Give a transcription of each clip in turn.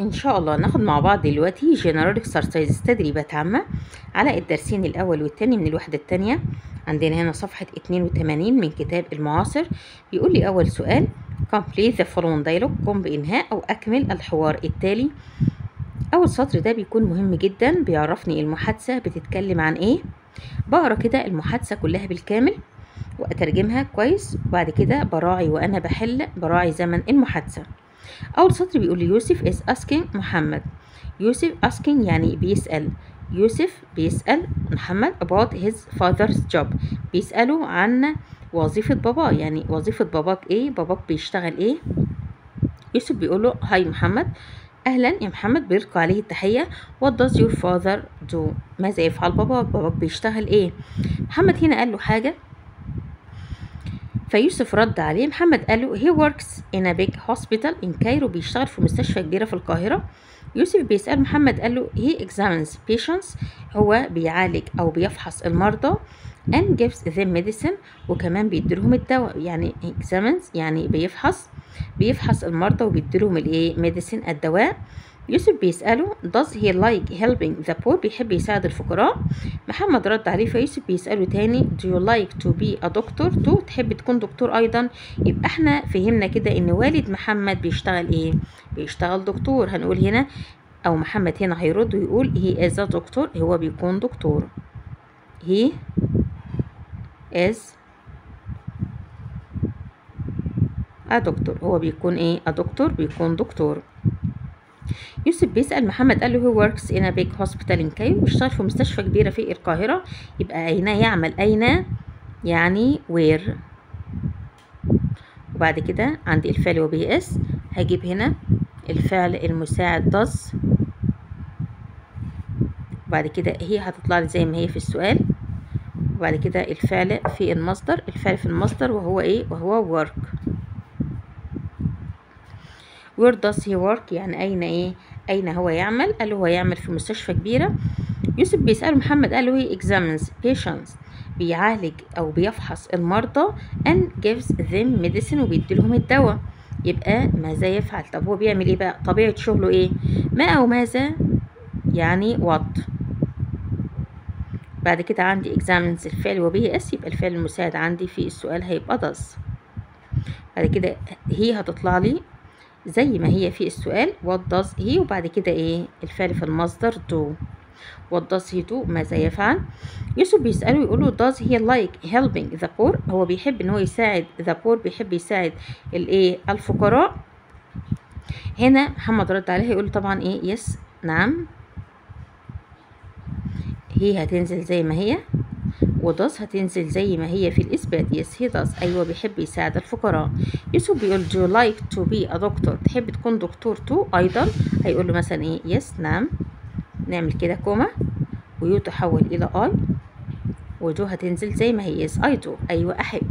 إن شاء الله ناخد مع بعض دلوقتي جنرال اكسرسايز تدريبات عامة على الدرسين الأول والتاني من الوحدة التانية عندنا هنا صفحة 82 من كتاب المعاصر بيقول لي أول سؤال complete the following dialogue قم بإنهاء أو أكمل الحوار التالي أول سطر ده بيكون مهم جدا بيعرفني المحادثة بتتكلم عن إيه بقرا كده المحادثة كلها بالكامل وأترجمها كويس وبعد كده براعي وأنا بحل براعي زمن المحادثة أول سطر بيقول لي يوسف is asking محمد يوسف asking يعني بيسأل يوسف بيسأل محمد about his father's job بيسأله عن وظيفة باباه يعني وظيفة باباك ايه باباك بيشتغل ايه يوسف بيقول له هاي محمد أهلا يا محمد بيلقى عليه التحية What does your father do ماذا يفعل باباك باباك بيشتغل ايه محمد هنا قال له حاجة فيوسف رد عليه محمد قال له he works in a big hospital in Cairo بيشتغل في مستشفى كبيرة في القاهرة يوسف بيسأل محمد قال له he examines patients هو بيعالج أو بيفحص المرضى and gives them medicine وكمان بيديلهم الدواء يعني examines يعني بيفحص بيفحص المرضى وبيديلهم الايه medicine الدواء يوسف بيسأله does he like helping the poor بيحب يساعد الفقراء محمد رد عليه فيوسف بيسأله تاني do you like to be a doctor too تحب تكون دكتور أيضا يبقى احنا فهمنا كده إن والد محمد بيشتغل إيه بيشتغل دكتور هنقول هنا أو محمد هنا هيرد ويقول he is a doctor هو بيكون دكتور he is a doctor هو بيكون إيه a دكتور بيكون دكتور يوسف بيسأل محمد قال له هو works in a big hospital in Cairo بيشتغل في مستشفى كبيرة في القاهرة يبقى أين يعمل أين يعني where وبعد كده عندي الفعل وبي اس هجيب هنا الفعل المساعد does وبعد كده هي هتطلع لي زي ما هي في السؤال وبعد كده الفعل في المصدر الفعل في المصدر وهو ايه وهو work where does he work يعني أين إيه أين هو يعمل قال له هو يعمل في مستشفى كبيرة يوسف بيسأله محمد قال له he examines patients بيعالج أو بيفحص المرضى and gives them medicine وبيديلهم الدواء يبقى ماذا يفعل طب هو بيعمل ايه بقى طبيعة شغله ايه ما أو ماذا يعني what بعد كده عندي examines الفعل وبه اس يبقى الفعل المساعد عندي في السؤال هيبقى does بعد كده هي هتطلع لي زي ما هي في السؤال what does he وبعد كده ايه الفعل في المصدر do what does he do ماذا يفعل يوسف بيسأله يقول له does he like helping the poor هو بيحب ان هو يساعد the poor بيحب يساعد الايه الفقراء هنا محمد رد عليه يقول طبعا ايه yes نعم هي هتنزل زي ما هي وداس هتنزل زي ما هي في الإثبات يس هي داس أيوة بيحب يساعد الفقراء يوسف بيقول do you like to be a doctor تحب تكون دكتور تو أيضا هيقول له مثلا إيه يس نعم نعمل كده كوما ويو تحول إلى I وجو هتنزل زي ما هي يس I do أيوة أحب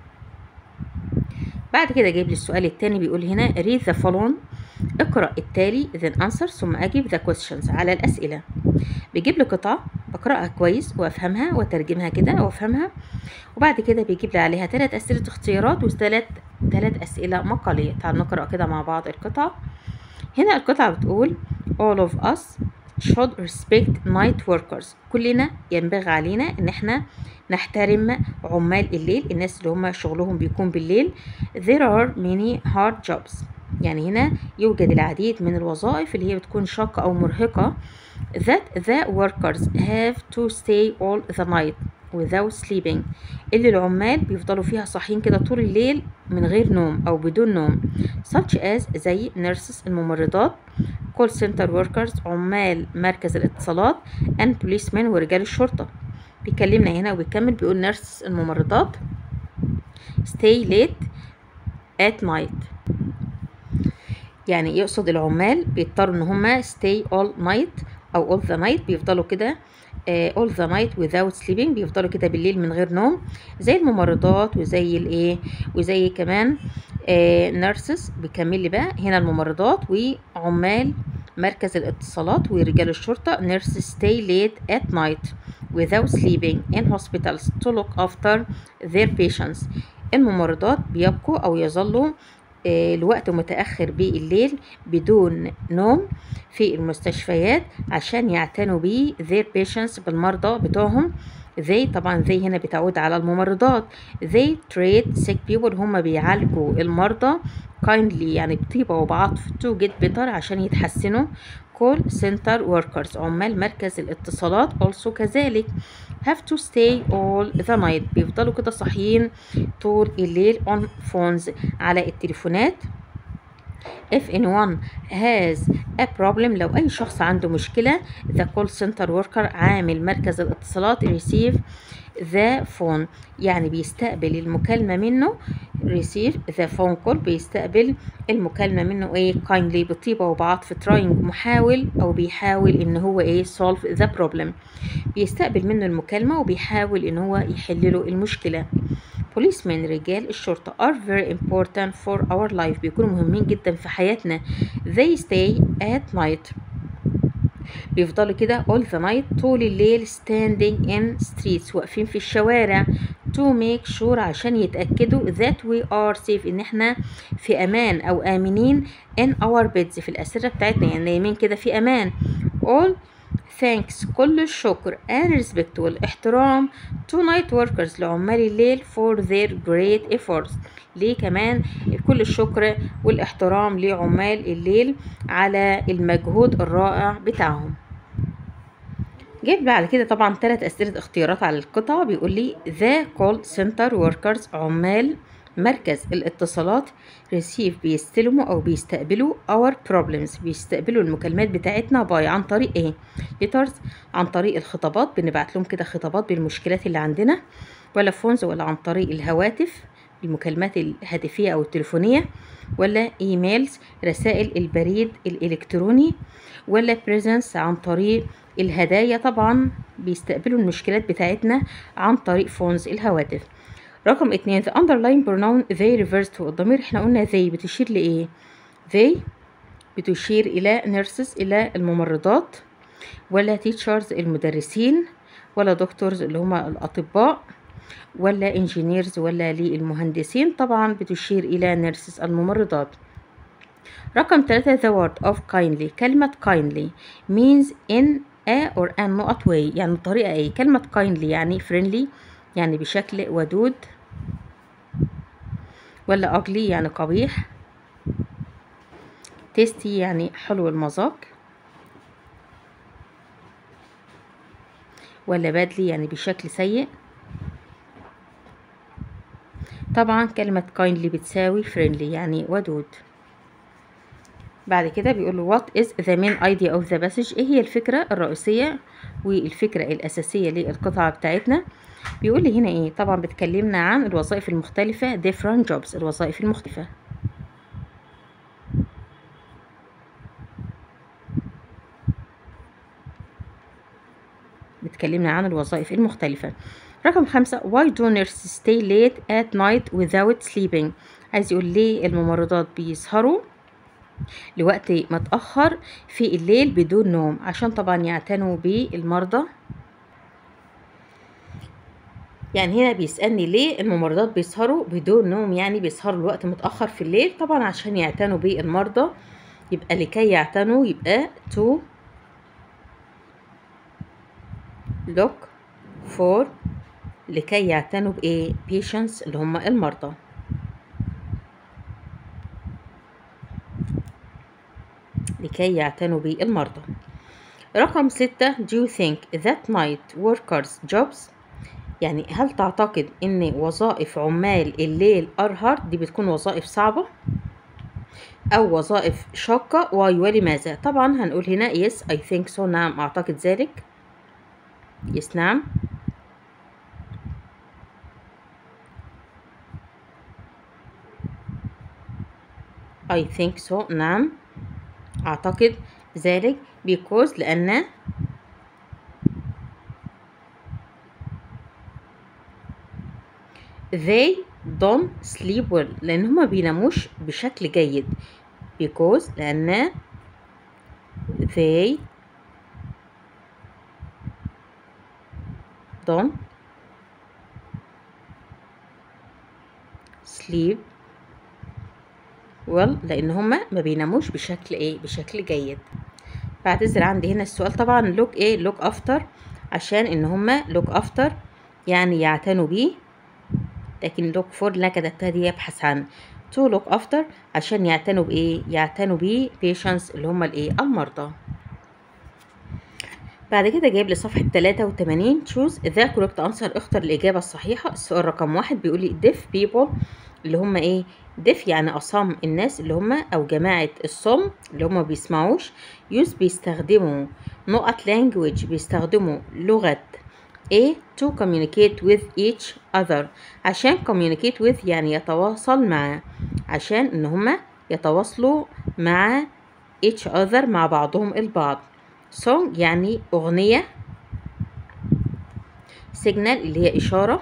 بعد كده جايب لي السؤال التاني بيقول هنا read the following اقرأ التالي then answer ثم أجيب the questions على الأسئلة بيجيب لي قطعة بقرأها كويس وأفهمها وأترجمها كده وأفهمها وبعد كده بيجيب لي عليها ثلاث أسئلة اختيارات وثلاث ثلاث أسئلة مقالية تعال نقرأ كده مع بعض القطعة هنا القطعة بتقول all of us should respect night workers كلنا ينبغي علينا ان احنا نحترم عمال الليل الناس اللي هم شغلهم بيكون بالليل there are many hard jobs يعني هنا يوجد العديد من الوظائف اللي هي بتكون شاقة أو مرهقة that the workers have to stay all the night without sleeping اللي العمال بيفضلوا فيها صاحيين كده طول الليل من غير نوم أو بدون نوم such as زي nurses الممرضات call center workers عمال مركز الاتصالات and policemen ورجال الشرطة بيكلمنا هنا وبيكمل بيقول nurses الممرضات stay late at night يعني يقصد العمال بيضطروا ان هما stay all night او all the night بيفضلوا كده uh, all the night without sleeping بيفضلوا كده بالليل من غير نوم زي الممرضات وزي الايه وزي كمان uh, nurses بيكمل لي بقى هنا الممرضات وعمال مركز الاتصالات ورجال الشرطة nurses stay late at night without sleeping in hospitals to look after their patients الممرضات بيبقوا أو يظلوا آه، لوقت متأخر بالليل بدون نوم في المستشفيات عشان يعتنوا بيه their patients بالمرضى بتوعهم they طبعا they هنا بتعود على الممرضات they treat sick people هم بيعالجوا المرضى kindly يعني بطيبة وبعطف to get better عشان يتحسنوا call center workers عمال مركز الاتصالات also كذلك have to stay all the night بيفضلوا كده صاحيين طول الليل on phones على التليفونات if anyone has a problem لو أي شخص عنده مشكلة the call center worker عامل مركز الاتصالات receive the phone يعني بيستقبل المكالمة منه receive the phone call بيستقبل المكالمة منه ايه kindly بطيبة وبعطف trying محاول أو بيحاول إن هو ايه solve the problem بيستقبل منه المكالمة وبيحاول إن هو يحل له المشكلة policemen رجال الشرطة are very important for our life بيكونوا مهمين جدا في حياتنا they stay at night بيفضلوا كده all the night طول الليل standing in streets واقفين في الشوارع to make sure عشان يتأكدوا that we are safe إن احنا في أمان أو آمنين in our beds في الأسرة بتاعتنا يعني نايمين كده في أمان all thanks كل الشكر and respect والاحترام to night workers لعمال الليل for their great efforts ليه كمان كل الشكر والاحترام لعمال الليل على المجهود الرائع بتاعهم جيب بعد كده طبعا ثلاث أسئلة اختيارات على القطعة بيقول لي the call center workers عمال مركز الاتصالات receive بيستلموا أو بيستقبلوا our problems بيستقبلوا المكالمات بتاعتنا باي عن طريق ايه letters عن طريق الخطابات بنبعت لهم كده خطابات بالمشكلات اللي عندنا ولا فونز ولا عن طريق الهواتف المكالمات الهاتفية أو التليفونية ولا ايميلز رسائل البريد الإلكتروني ولا presents عن طريق الهدايا طبعا بيستقبلوا المشكلات بتاعتنا عن طريق فونز الهواتف رقم اتنين the underlying pronoun they refers to الضمير احنا قلنا they بتشير لإيه they بتشير إلى nurses إلى الممرضات ولا teachers المدرسين ولا دكتورز اللي هما الأطباء ولا engineers ولا للمهندسين طبعا بتشير إلى nurses الممرضات رقم ثلاثة the word of kindly كلمة kindly means in a or an نقط way يعني الطريقة ايه كلمة kindly يعني friendly يعني بشكل ودود ولا ugly يعني قبيح tasty يعني حلو المذاق ولا badly يعني بشكل سيء طبعا كلمة kindly بتساوي friendly يعني ودود بعد كده بيقول له what is the main idea of the passage ايه هي الفكرة الرئيسية والفكرة الأساسية للقطعة بتاعتنا بيقول لي هنا ايه طبعا بتكلمنا عن الوظائف المختلفة different jobs الوظائف المختلفة بتكلمنا عن الوظائف المختلفة رقم خمسة why do nurses stay late at night without sleeping عايز يقول ليه الممرضات بيسهروا لوقت متأخر في الليل بدون نوم عشان طبعا يعتنوا بالمرضى يعني هنا بيسألني ليه الممرضات بيسهروا بدون نوم يعني بيسهروا الوقت متأخر في الليل طبعا عشان يعتنوا بالمرضى يبقى لكي يعتنوا يبقى to look for لكي يعتنوا بإيه patients اللي هم المرضى لكي يعتنوا بالمرضى رقم ستة do you think that night workers jobs يعني هل تعتقد ان وظائف عمال الليل are hard دي بتكون وظائف صعبة او وظائف شاقة why ولماذا طبعا هنقول هنا yes I think so نعم اعتقد ذلك yes نعم I think so نعم أعتقد ذلك because لأن they don't sleep well لأن هما بيناموش بشكل جيد because لأن they don't sleep well لان هما ما بيناموش بشكل ايه بشكل جيد بعتذر عندي هنا السؤال طبعا look ايه look after عشان ان هما look after يعني يعتنوا بيه لكن look for اللي كتبتها دي يبحث عن to look after عشان يعتنوا بايه يعتنوا بيه patients اللي هما الايه المرضى بعد كده جايب لي صفحة 83 choose the correct answer اختر الإجابة الصحيحة السؤال رقم واحد بيقول لي deaf people اللي هم ايه deaf يعني أصم الناس اللي هم أو جماعة الصم اللي هم بيسمعوش use بيستخدموا نقط language بيستخدموا لغة ايه to communicate with each other عشان communicate with يعني يتواصل مع عشان ان هما يتواصلوا مع each other مع بعضهم البعض song يعني أغنية signal اللي هي إشارة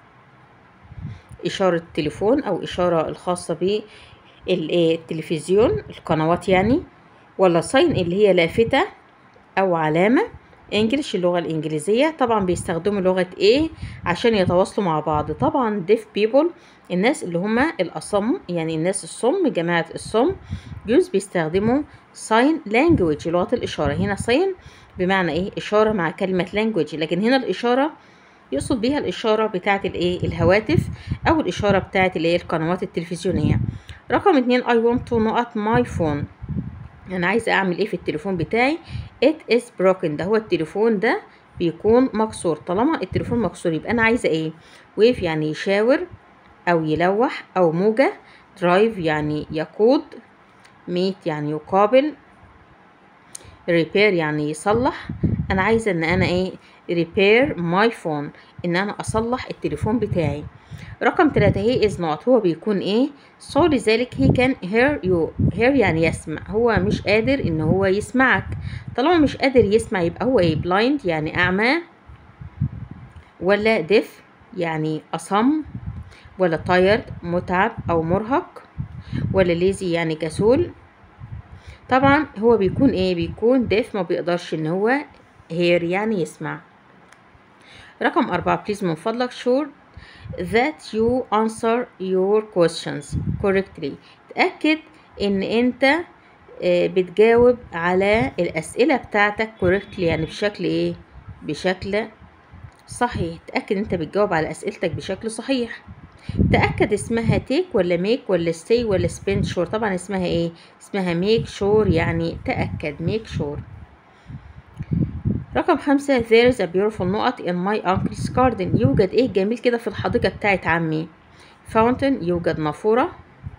إشارة تليفون أو إشارة الخاصة بالتلفزيون القنوات يعني ولا sign اللي هي لافتة أو علامة انجلش اللغة الإنجليزية طبعا بيستخدموا لغة ايه عشان يتواصلوا مع بعض طبعا deaf people الناس اللي هما الأصم يعني الناس الصم جماعة الصم جوز بيستخدموا sign language لغة الإشارة هنا sign بمعنى ايه إشارة مع كلمة language لكن هنا الإشارة يقصد بيها الإشارة بتاعة الايه الهواتف أو الإشارة بتاعة الايه القنوات التلفزيونية رقم اتنين I want to نقط my phone انا عايزه اعمل ايه في التليفون بتاعي it is broken ده هو التليفون ده بيكون مكسور طالما التليفون مكسور يبقى انا عايزه ايه ويف يعني يشاور او يلوح او موجه درايف يعني يقود ميت يعني يقابل ريبير يعني يصلح انا عايزه ان انا ايه ريبير ماي فون ان انا اصلح التليفون بتاعي رقم ثلاثة هي is not هو بيكون ايه so لذلك he can hear you hear يعني يسمع هو مش قادر ان هو يسمعك طالما مش قادر يسمع يبقى هو ايه blind يعني اعمى ولا deaf يعني اصم ولا tired متعب او مرهق ولا lazy يعني كسول طبعا هو بيكون ايه بيكون deaf ما بيقدرش ان هو hear يعني يسمع رقم أربعة please من فضلك sure that you answer your questions correctly تأكد ان انت بتجاوب على الأسئلة بتاعتك correctly يعني بشكل ايه بشكل صحيح تأكد انت بتجاوب على أسئلتك بشكل صحيح تأكد اسمها تيك ولا ميك ولا stay ولا spend sure طبعا اسمها ايه اسمها make sure يعني تأكد make sure رقم خمسة there is a beautiful نقط in my uncle's garden يوجد ايه جميل كده في الحديقة بتاعت عمي fountain يوجد نافورة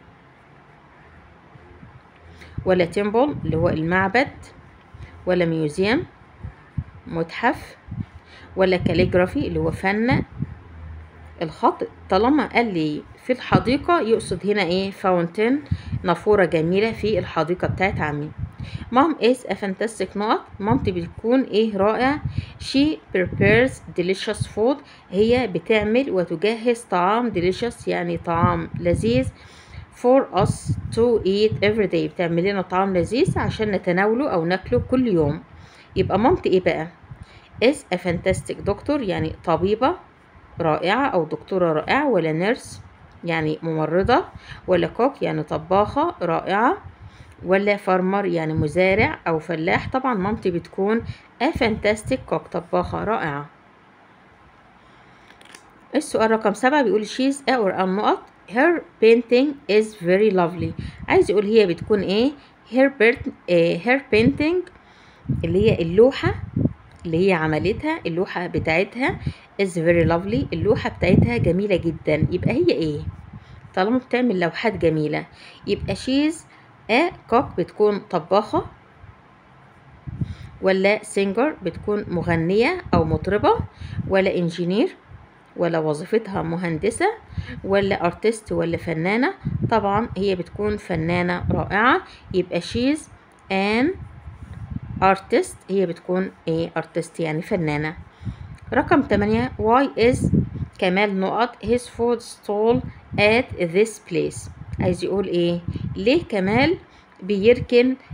ولا temple اللي هو المعبد ولا ميوزيوم متحف ولا calligraphy اللي هو فن الخط طالما قال لي في الحديقة يقصد هنا ايه فاونتين نافورة جميلة في الحديقة بتاعت عمي مام is a fantastic نقط مامتي بتكون ايه رائع she prepares delicious food هي بتعمل وتجهز طعام delicious يعني طعام لذيذ for us to eat every day بتعمل لنا طعام لذيذ عشان نتناوله او ناكله كل يوم يبقى مامتي ايه بقى is a fantastic دكتور يعني طبيبة رائعة أو دكتورة رائعة ولا نيرس يعني ممرضة ولا كوك يعني طباخة رائعة ولا فارمر يعني مزارع أو فلاح طبعا مامتي بتكون a fantastic cook طباخة رائعة السؤال رقم سبعة بيقول she's a or a نقط her painting is very lovely عايز يقول هي بتكون ايه her, paint, eh, her painting اللي هي اللوحة اللي هي عملتها اللوحة بتاعتها is very lovely اللوحة بتاعتها جميلة جدا يبقى هي ايه طالما بتعمل لوحات جميلة يبقى she's a cook بتكون طباخة ولا singer بتكون مغنية أو مطربة ولا انجينير ولا وظيفتها مهندسة ولا ارتست ولا فنانة طبعا هي بتكون فنانة رائعة يبقى she's an artist هي بتكون ايه artist يعني فنانة رقم 8 why is كمال نقط his food stall at this place عايز يقول ايه ليه كمال بيركن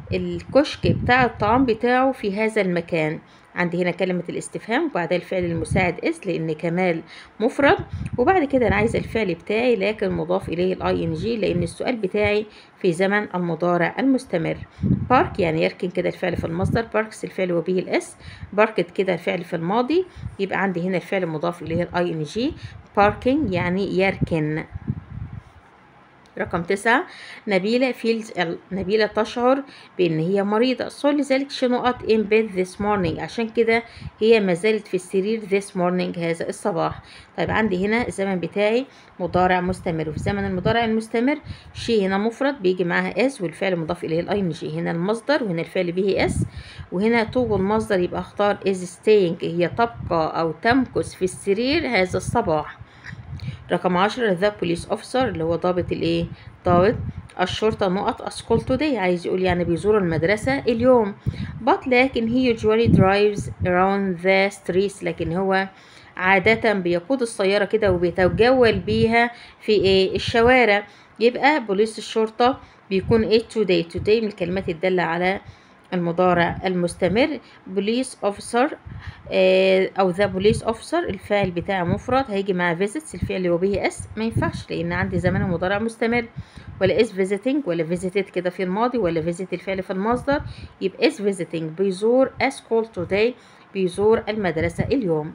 الكشك بتاع الطعام بتاعه في هذا المكان عندي هنا كلمة الاستفهام وبعدها الفعل المساعد اس لأن كمال مفرد وبعد كده أنا عايزة الفعل بتاعي لكن مضاف إليه الاي ان جي لأن السؤال بتاعي في زمن المضارع المستمر بارك يعني يركن كده الفعل في المصدر باركس الفعل وبه الاس باركت كده الفعل في الماضي يبقى عندي هنا الفعل مضاف إليه الاي ان جي باركينج يعني يركن رقم تسعة نبيلة feels ill نبيلة تشعر بأن هي مريضة so لذلك she not in bed this morning عشان كده هي ما زالت في السرير this morning هذا الصباح طيب عندي هنا الزمن بتاعي مضارع مستمر وفي زمن المضارع المستمر she هنا مفرد بيجي معاها اس والفعل مضاف إليه الاي ان جي هنا المصدر وهنا الفعل به اس وهنا تو المصدر يبقى اختار is staying هي تبقى أو تمكث في السرير هذا الصباح رقم عشرة ذا بوليس اوفيسر اللي هو ضابط الايه ضابط الشرطة نقط اسكول توداي عايز يقول يعني بيزور المدرسة اليوم but لكن he usually drives around the streets لكن هو عادة بيقود السيارة كده وبيتجول بيها في ايه الشوارع يبقى بوليس الشرطة بيكون ايه today today من الكلمات الدالة على المضارع المستمر بوليس اوفيسر او ذا بوليس اوفيسر الفاعل بتاعه مفرد هيجي مع فيزيتس الفعل وبه اس ما ينفعش لان عندي زمان المضارع مستمر ولا اس فيزيتنج ولا فيزيتد كده في الماضي ولا فيزيت الفعل في المصدر يبقى اس فيزيتنج بيزور اس كول توداي بيزور المدرسة اليوم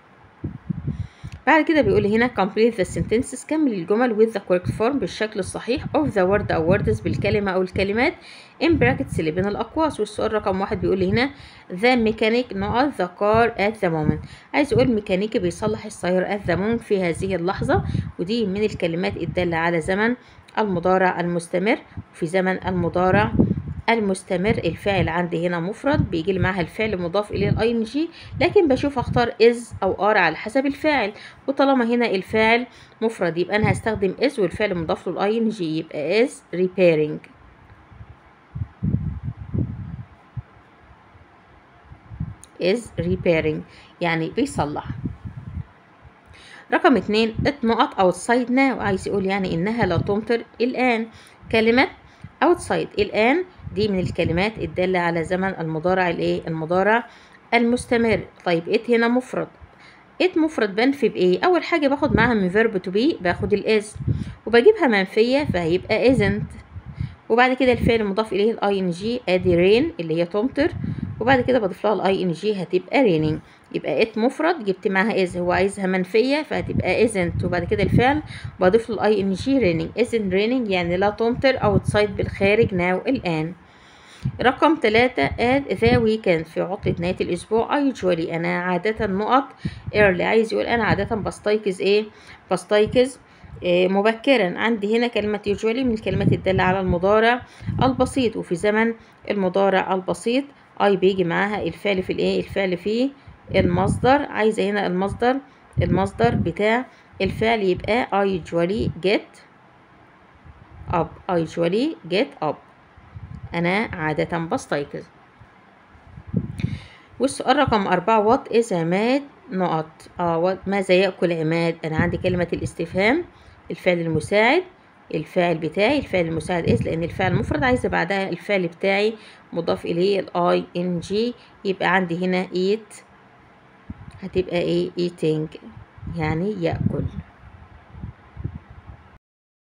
بعد كده بيقول هنا complete the sentences كمل الجمل with the correct form بالشكل الصحيح of the word أو words بالكلمة أو الكلمات in brackets اللي بين الأقواس والسؤال رقم واحد بيقول لي هنا the mechanic not the car at the moment عايز يقول ميكانيكي بيصلح السيارة at the moment في هذه اللحظة ودي من الكلمات الدالة على زمن المضارع المستمر في زمن المضارع المستمر الفاعل عندي هنا مفرد بيجي لي معاها الفعل مضاف اليه الاي ان جي لكن بشوف اختار از او ار على حسب الفاعل وطالما هنا الفاعل مفرد يبقى انا هستخدم از والفعل مضاف له الاي ان جي يبقى از repairing is repairing يعني بيصلح رقم اتنين نقط outside now عايز يقول يعني انها لا تمطر الان كلمة outside الان دي من الكلمات الدالة على زمن المضارع الايه المضارع المستمر طيب ات هنا مفرد ات مفرد بنفي بايه اول حاجة باخد معاها من verb to be باخد الاز وبجيبها منفية فهيبقى isn't وبعد كده الفعل المضاف اليه الاي ان جي ادي رين اللي هي تمطر وبعد كده بضيف لها الاي ان جي هتبقى رينينج يبقى ات مفرد جبت معاها از هو عايزها منفيه فهتبقى isn't وبعد كده الفعل بضيف له الاي ان جي رينينج isn't raining يعني لا تمطر اوتسايد بالخارج ناو الان رقم ثلاثة at the weekend في عطلة نهاية الأسبوع usually أنا عادة نقط early عايز يقول أنا عادة بستيقظ إيه بستيقظ إيه مبكرا عندي هنا كلمة usually من الكلمات الدالة على المضارع البسيط وفي زمن المضارع البسيط اي بيجي معاها الفعل في الايه الفعل في المصدر عايزة هنا المصدر المصدر بتاع الفعل يبقى I usually get up I usually get up أنا عادة بستيقظ والسؤال رقم أربعة what is عماد نقط اه ماذا يأكل عماد أنا عندي كلمة الاستفهام الفعل المساعد الفاعل بتاعي الفعل المساعد is لأن الفعل مفرد عايزة بعدها الفعل بتاعي مضاف إليه الاي ان جي يبقى عندي هنا eat هتبقى ايه eating يعني يأكل